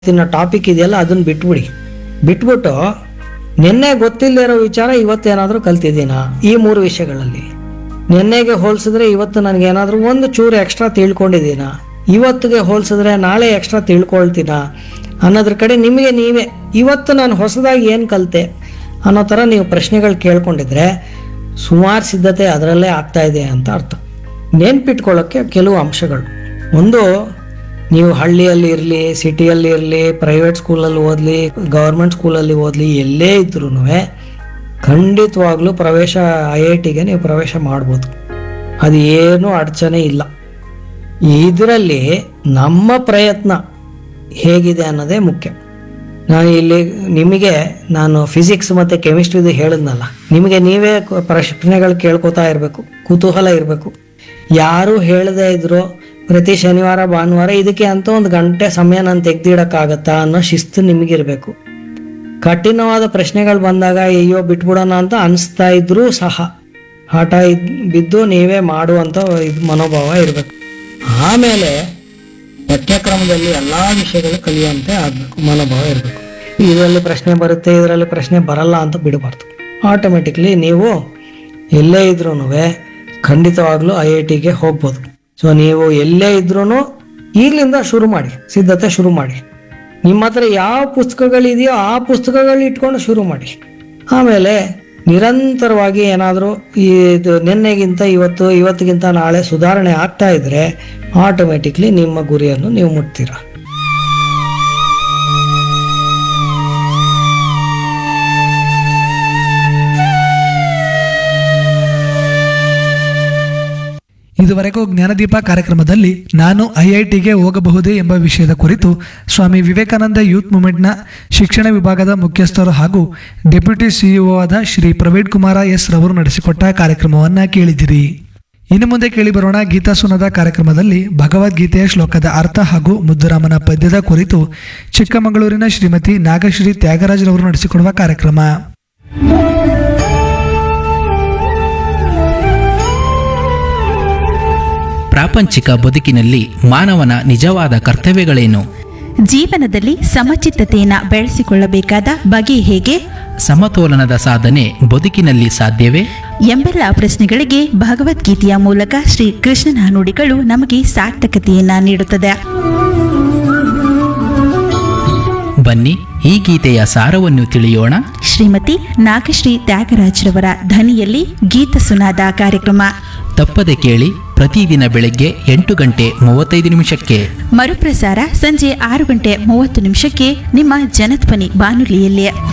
ಇವತ್ತಿನ ಟಾಪಿಕ್ ಇದೆಯಲ್ಲ ಅದನ್ನ ಬಿಟ್ಬಿಡಿ ಬಿಟ್ಬಿಟ್ಟು ನಿನ್ನೆ ಗೊತ್ತಿಲ್ಲದೆ ಇರೋ ವಿಚಾರ ಇವತ್ತೇನಾದರೂ ಕಲ್ತಿದ್ದೀನಾ ಈ ಮೂರು ವಿಷಯಗಳಲ್ಲಿ ನಿನ್ನೆಗೆ ಹೋಲಿಸಿದ್ರೆ ಇವತ್ತು ನನಗೇನಾದರೂ ಒಂದು ಚೂರು ಎಕ್ಸ್ಟ್ರಾ ತಿಳ್ಕೊಂಡಿದ್ದೀನಾ ಇವತ್ತಿಗೆ ಹೋಲಿಸಿದ್ರೆ ನಾಳೆ ಎಕ್ಸ್ಟ್ರಾ ತಿಳ್ಕೊಳ್ತೀನಾ ಅನ್ನೋದ್ರ ಕಡೆ ನಿಮಗೆ ನೀವೇ ಇವತ್ತು ನಾನು ಹೊಸದಾಗಿ ಏನು ಕಲಿತೆ ಅನ್ನೋ ಥರ ನೀವು ಪ್ರಶ್ನೆಗಳು ಕೇಳ್ಕೊಂಡಿದ್ರೆ ಸುಮಾರು ಸಿದ್ಧತೆ ಅದರಲ್ಲೇ ಆಗ್ತಾ ಇದೆ ಅಂತ ಅರ್ಥ ನೆನ್ಪಿಟ್ಕೊಳ್ಳೋಕ್ಕೆ ಕೆಲವು ಅಂಶಗಳು ಒಂದು ನೀವು ಹಳ್ಳಿಯಲ್ಲಿ ಇರಲಿ ಸಿಟಿಯಲ್ಲಿ ಇರಲಿ ಪ್ರೈವೇಟ್ ಸ್ಕೂಲಲ್ಲಿ ಓದಲಿ ಗೌರ್ಮೆಂಟ್ ಸ್ಕೂಲಲ್ಲಿ ಓದಲಿ ಎಲ್ಲೇ ಇದ್ರೂ ಖಂಡಿತವಾಗ್ಲೂ ಪ್ರವೇಶ ಐ ಐ ಟಿಗೆ ನೀವು ಪ್ರವೇಶ ಮಾಡ್ಬೋದು ಅದು ಏನೂ ಅಡಚಣೆ ಇಲ್ಲ ಇದರಲ್ಲಿ ನಮ್ಮ ಪ್ರಯತ್ನ ಹೇಗಿದೆ ಅನ್ನೋದೇ ಮುಖ್ಯ ನಾನು ಇಲ್ಲಿ ನಿಮಗೆ ನಾನು ಫಿಸಿಕ್ಸ್ ಮತ್ತು ಕೆಮಿಸ್ಟ್ರಿದು ಹೇಳಿದ್ನಲ್ಲ ನಿಮಗೆ ನೀವೇ ಕ- ಪ್ರಶ್ನೆಗಳು ಕೇಳ್ಕೊತಾ ಇರಬೇಕು ಕುತೂಹಲ ಇರಬೇಕು ಯಾರು ಹೇಳದೇ ಇದ್ರು ಪ್ರತಿ ಶನಿವಾರ ಭಾನುವಾರ ಇದಕ್ಕೆ ಅಂತ ಒಂದು ಗಂಟೆ ಸಮಯ ನಾನು ತೆಗ್ದಿಡಕ್ಕಾಗತ್ತಾ ಅನ್ನೋ ಶಿಸ್ತು ನಿಮಗಿರಬೇಕು ಕಠಿಣವಾದ ಪ್ರಶ್ನೆಗಳು ಬಂದಾಗ ಅಯ್ಯೋ ಬಿಟ್ಬಿಡೋಣ ಅಂತ ಅನಿಸ್ತಾ ಇದ್ರೂ ಸಹ ಹಠ ಇದ್ ಬಿದ್ದು ನೀವೇ ಮಾಡುವಂಥ ಇದು ಮನೋಭಾವ ಇರಬೇಕು ಆಮೇಲೆ ಪಠ್ಯಕ್ರಮದಲ್ಲಿ ಎಲ್ಲ ವಿಷಯಗಳು ಕಲಿಯುವಂತೆ ಆಗಬೇಕು ಮನೋಭಾವ ಇರಬೇಕು ಇದರಲ್ಲಿ ಪ್ರಶ್ನೆ ಬರುತ್ತೆ ಇದರಲ್ಲಿ ಪ್ರಶ್ನೆ ಬರಲ್ಲ ಅಂತ ಬಿಡಬಾರ್ದು ಆಟೋಮೆಟಿಕ್ಲಿ ನೀವು ಎಲ್ಲೇ ಇದ್ರೂ ಖಂಡಿತವಾಗ್ಲೂ ಐ ಐ ಟಿಗೆ ಹೋಗ್ಬೋದು ಸೊ ನೀವು ಎಲ್ಲೇ ಇದ್ರೂ ಈಗಲಿಂದ ಶುರು ಮಾಡಿ ಸಿದ್ಧತೆ ಶುರು ಮಾಡಿ ನಿಮ್ಮ ಹತ್ರ ಯಾವ ಪುಸ್ತಕಗಳಿದೆಯೋ ಆ ಪುಸ್ತಕಗಳು ಇಟ್ಕೊಂಡು ಶುರು ಮಾಡಿ ಆಮೇಲೆ ನಿರಂತರವಾಗಿ ಏನಾದರೂ ಇದು ನಿನ್ನೆಗಿಂತ ಇವತ್ತು ಇವತ್ತಿಗಿಂತ ನಾಳೆ ಸುಧಾರಣೆ ಆಗ್ತಾ ಇದ್ರೆ ಆಟೋಮೆಟಿಕ್ಲಿ ನಿಮ್ಮ ಗುರಿಯನ್ನು ನೀವು ಮುಟ್ತೀರಾ ಇದುವರೆಗೂ ಜ್ಞಾನದೀಪ ಕಾರ್ಯಕ್ರಮದಲ್ಲಿ ನಾನು ಐಐಟಿಗೆ ಹೋಗಬಹುದೇ ಎಂಬ ವಿಷಯದ ಕುರಿತು ಸ್ವಾಮಿ ವಿವೇಕಾನಂದ ಯೂತ್ ಮೂವ್ಮೆಂಟ್ನ ಶಿಕ್ಷಣ ವಿಭಾಗದ ಮುಖ್ಯಸ್ಥರು ಹಾಗೂ ಡೆಪ್ಯೂಟಿ ಸಿಇಒ ಆದ ಶ್ರೀ ಪ್ರವೀಣ್ ಕುಮಾರ ಎಸ್ ರವರು ನಡೆಸಿಕೊಟ್ಟ ಕಾರ್ಯಕ್ರಮವನ್ನ ಕೇಳಿದಿರಿ ಇನ್ನು ಮುಂದೆ ಕೇಳಿ ಬರೋಣ ಗೀತಾ ಸುನದ ಕಾರ್ಯಕ್ರಮದಲ್ಲಿ ಭಗವದ್ಗೀತೆಯ ಶ್ಲೋಕದ ಅರ್ಥ ಹಾಗೂ ಮುದ್ದುರಾಮನ ಪದ್ಯದ ಕುರಿತು ಚಿಕ್ಕಮಗಳೂರಿನ ಶ್ರೀಮತಿ ನಾಗಶ್ರೀ ತ್ಯಾಗರಾಜ್ರವರು ನಡೆಸಿಕೊಡುವ ಕಾರ್ಯಕ್ರಮ ಪ್ರಾಪಂಚಿಕ ಬದುಕಿನಲ್ಲಿ ಮಾನವನ ನಿಜವಾದ ಕರ್ತವ್ಯಗಳೇನು ಜೀವನದಲ್ಲಿ ಸಮಚಿತ್ತತೆಯನ್ನು ಬೆಳೆಸಿಕೊಳ್ಳಬೇಕಾದ ಬಗೆ ಹೇಗೆ ಸಮತೋಲನದ ಸಾಧನೆ ಬದುಕಿನಲ್ಲಿ ಸಾಧ್ಯವೇ ಎಂಬೆಲ್ಲ ಪ್ರಶ್ನೆಗಳಿಗೆ ಭಗವದ್ಗೀತೆಯ ಮೂಲಕ ಶ್ರೀ ಕೃಷ್ಣನ ನುಡಿಗಳು ನಮಗೆ ಸಾರ್ಥಕತೆಯನ್ನ ನೀಡುತ್ತದೆ ಬನ್ನಿ ಈ ಗೀತೆಯ ಸಾರವನ್ನು ತಿಳಿಯೋಣ ಶ್ರೀಮತಿ ನಾಗಶ್ರೀ ತ್ಯಾಗರಾಜ್ರವರ ಧ್ವನಿಯಲ್ಲಿ ಗೀತ ಸುನಾದ ಕಾರ್ಯಕ್ರಮ ತಪ್ಪದೆ ಕೇಳಿ ಪ್ರತಿದಿನ ಬೆಳಗ್ಗೆ ಎಂಟು ಗಂಟೆ ಮೂವತ್ತೈದು ನಿಮಿಷಕ್ಕೆ ಮರುಪ್ರಸಾರ ಸಂಜೆ ಆರು ಗಂಟೆ ಮೂವತ್ತು ನಿಮಿಷಕ್ಕೆ ನಿಮ್ಮ ಜನಧ್ವನಿ ಬಾನುಲಿಯಲ್ಲಿ